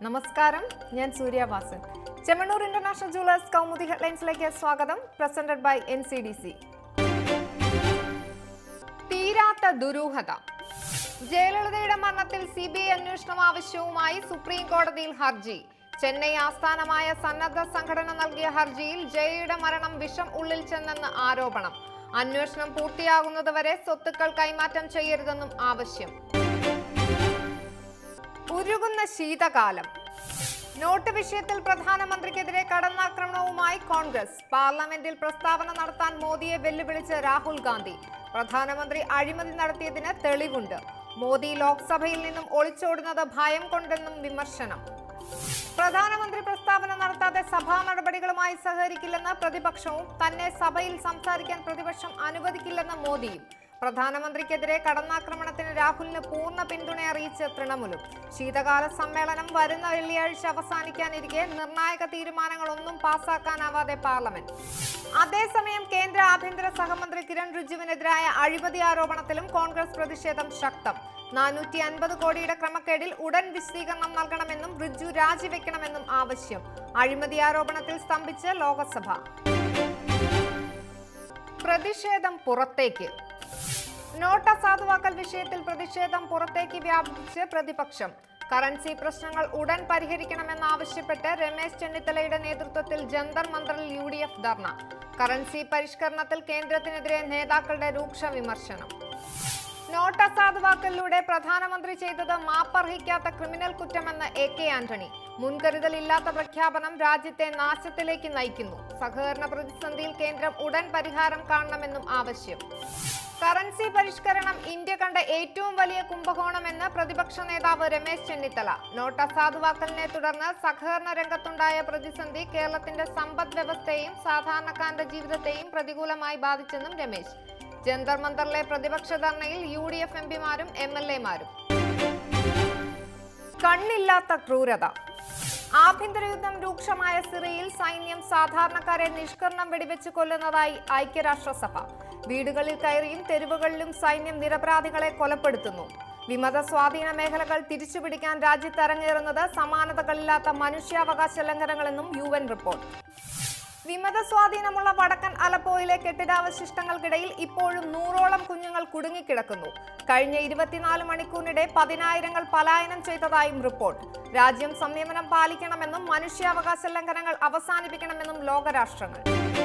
നമസ്കാരം ഞാൻ Suryavasan Chemmanur international jewellers Kaumudi ഹെഡ്ലൈൻസിലേക്ക് സ്വാഗതം presented by N C D C തീരാത്ത ദുരൂഹത ജയലളിതയുടെ മരണത്തിൽ സി ബി ഐ അന്വേഷണം ആവശ്യവുമായി സുപ്രീം കോടതിയിൽ ഹർജി ചെന്നൈ ആസ്ഥാനമായ സന്നദ്ധ സംഘടന നൽകിയ ഹർജിയിൽ ജയയുടെ മരണം വിഷം ഉള്ളിൽ ചെന്നെന്ന് ആരോപണം അന്വേഷണം പൂർത്തിയാകുന്നതുവരെ സ്വത്തുക്കൾ കൈമാറ്റം ചെയ്യരുതെന്നും ആവശ്യം ഉരുകുന്ന ശീതകാലം നോട്ട് വിഷയത്തിൽ പ്രധാനമന്ത്രിക്കെതിരെ കടന്നാക്രമണവുമായി കോൺഗ്രസ് പാർലമെന്റിൽ പ്രസ്താവന നടത്താൻ മോദിയെ വെല്ലുവിളിച്ച് രാഹുൽ ഗാന്ധി പ്രധാനമന്ത്രി അഴിമതി നടത്തിയതിന് തെളിവുണ്ട് മോദി ലോക്സഭയിൽ നിന്നും ഒളിച്ചോടുന്നത് ഭയം കൊണ്ടെന്നും വിമർശനം പ്രധാനമന്ത്രി പ്രസ്താവന നടത്താതെ സഭാ നടപടികളുമായി സഹകരിക്കില്ലെന്ന് പ്രതിപക്ഷവും തന്നെ സഭയിൽ സംസാരിക്കാൻ പ്രതിപക്ഷം അനുവദിക്കില്ലെന്ന് മോദിയും പ്രധാനമന്ത്രിക്കെതിരെ കടന്നാക്രമണത്തിന് രാഹുലിന് പൂർണ്ണ പിന്തുണ അറിയിച്ച് തൃണമൂലും ശീതകാല സമ്മേളനം വരുന്ന വെള്ളിയാഴ്ച അവസാനിക്കാനിരിക്കെ നിർണായക തീരുമാനങ്ങളൊന്നും പാസാക്കാനാവാതെ പാർലമെന്റ് അതേസമയം കേന്ദ്ര ആഭ്യന്തര സഹമന്ത്രി കിരൺ റിജിവിനെതിരായ അഴിമതി ആരോപണത്തിലും കോൺഗ്രസ് പ്രതിഷേധം ശക്തം നാനൂറ്റി അൻപത് കോടിയുടെ ക്രമക്കേടിൽ ഉടൻ വിശദീകരണം നൽകണമെന്നും റിജു രാജിവെക്കണമെന്നും ആവശ്യം അഴിമതി ആരോപണത്തിൽ സ്തംഭിച്ച് ലോകസഭ പ്രതിഷേധം പുറത്തേക്ക് നോട്ട് അസാധുവാക്കൽ വിഷയത്തിൽ പ്രതിഷേധം പുറത്തേക്ക് വ്യാപിപ്പിച്ച് പ്രതിപക്ഷം കറൻസി പ്രശ്നങ്ങൾ ഉടൻ പരിഹരിക്കണമെന്നാവശ്യപ്പെട്ട് രമേശ് ചെന്നിത്തലയുടെ നേതൃത്വത്തിൽ ജന്തർ മന്ദറിൽ U D F dharna currency പരിഷ്കരണത്തിൽ കേന്ദ്രത്തിനെതിരെ നേതാക്കളുടെ രൂക്ഷ വിമർശനം നോട്ട് അസാധുവാക്കലിലൂടെ പ്രധാനമന്ത്രി ചെയ്തത് മാപ്പർഹിക്കാത്ത ക്രിമിനൽ കുറ്റമെന്ന് എ കെ ആന്റണി മുൻകരുതലില്ലാത്ത പ്രഖ്യാപനം രാജ്യത്തെ നാശത്തിലേക്ക് നയിക്കുന്നു സഹകരണ പ്രതിസന്ധിയിൽ കേന്ദ്രം ഉടൻ പരിഹാരം കാണണമെന്നും ആവശ്യം കറൻസി പരിഷ്കരണം ഇന്ത്യ കണ്ട ഏറ്റവും വലിയ കുംഭകോണമെന്ന് പ്രതിപക്ഷ നേതാവ് രമേശ് ചെന്നിത്തല നോട്ട് അസാധുവാക്കലിനെ തുടർന്ന് സഹകരണ രംഗത്തുണ്ടായ പ്രതിസന്ധി കേരളത്തിന്റെ സമ്പദ് വ്യവസ്ഥയെയും സാധാരണക്കാരന്റെ ജീവിതത്തെയും പ്രതികൂലമായി ബാധിച്ചെന്നും രമേശ് ജന്തർ മന്ദറിലെ പ്രതിപക്ഷ ധർണയിൽ യു ഡി എഫ് എംപിമാരും എം എൽ എമാരും കണ്ണില്ലാത്ത ക്രൂരത ആഭ്യന്തര യുദ്ധം രൂക്ഷമായ സിറിയയിൽ സൈന്യം സാധാരണക്കാരെ നിഷ്കർണം വെടിവെച്ച് കൊല്ലുന്നതായി ഐക്യരാഷ്ട്രസഭ വീടുകളിൽ കയറിയും തെരുവുകളിലും സൈന്യം നിരപരാധികളെ കൊലപ്പെടുത്തുന്നു വിമത സ്വാധീന മേഖലകൾ തിരിച്ചുപിടിക്കാൻ രാജ്യത്ത് അരങ്ങേറുന്നത് സമാനതകളില്ലാത്ത മനുഷ്യാവകാശ ലംഘനങ്ങളെന്നും യു എൻ റിപ്പോർട്ട് വിമത സ്വാധീനമുള്ള വടക്കൻ അലപ്പോയിലെ കെട്ടിടാവശിഷ്ടങ്ങൾക്കിടയിൽ ഇപ്പോഴും നൂറോളം കുഞ്ഞുങ്ങൾ കുടുങ്ങിക്കിടക്കുന്നു കഴിഞ്ഞ ഇരുപത്തിനാല് മണിക്കൂറിനിടെ പതിനായിരങ്ങൾ പലായനം ചെയ്തതായും റിപ്പോർട്ട് രാജ്യം സംയമനം പാലിക്കണമെന്നും മനുഷ്യാവകാശ ലംഘനങ്ങൾ അവസാനിപ്പിക്കണമെന്നും ലോകരാഷ്ട്രങ്ങൾ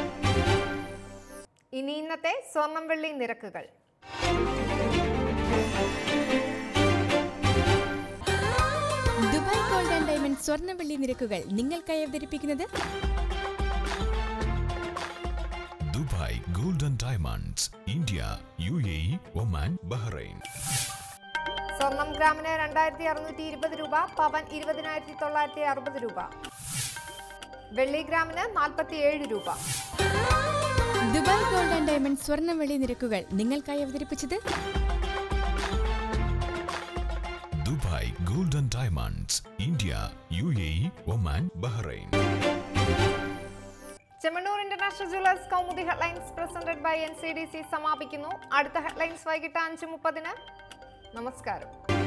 ഇനി ഇന്നത്തെ സ്വർണം വെള്ളി നിരക്കുകൾ ദുബായ് ഗോൾഡ് ആൻഡ് ഡയമണ്ട് സ്വർണ്ണ വെള്ളി നിരക്കുകൾ നിങ്ങൾക്കായി അവതരിപ്പിക്കുന്നത് Dubai Golden Diamonds India U A E Oman Bahrain സ്വർണം ഗ്രാമിന് രണ്ടായിരത്തി അറുന്നൂറ്റി ഇരുപത് രൂപ പവൻ ഇരുപതിനായിരത്തി തൊള്ളായിരത്തി അറുപത് രൂപ വെള്ളി ഗ്രാമിന് നാൽപ്പത്തിയേഴ് രൂപ ദുബായ് ഗോൾഡ് ആൻഡ് ഡയമണ്ട് സ്വർണ്ണ വെള്ളി നിരക്കുകൾ നിങ്ങൾക്കായി അവതരിപ്പിച്ചത് Dubai Golden Diamonds India U A E Oman Bahrain Chemmanur international jewellers Kaumudi headlines presented by N C D C സമാപിക്കുന്നു അടുത്ത ഹെഡ്ലൈൻസ് വൈകിട്ട് അഞ്ച് മുപ്പതിന് നമസ്കാരം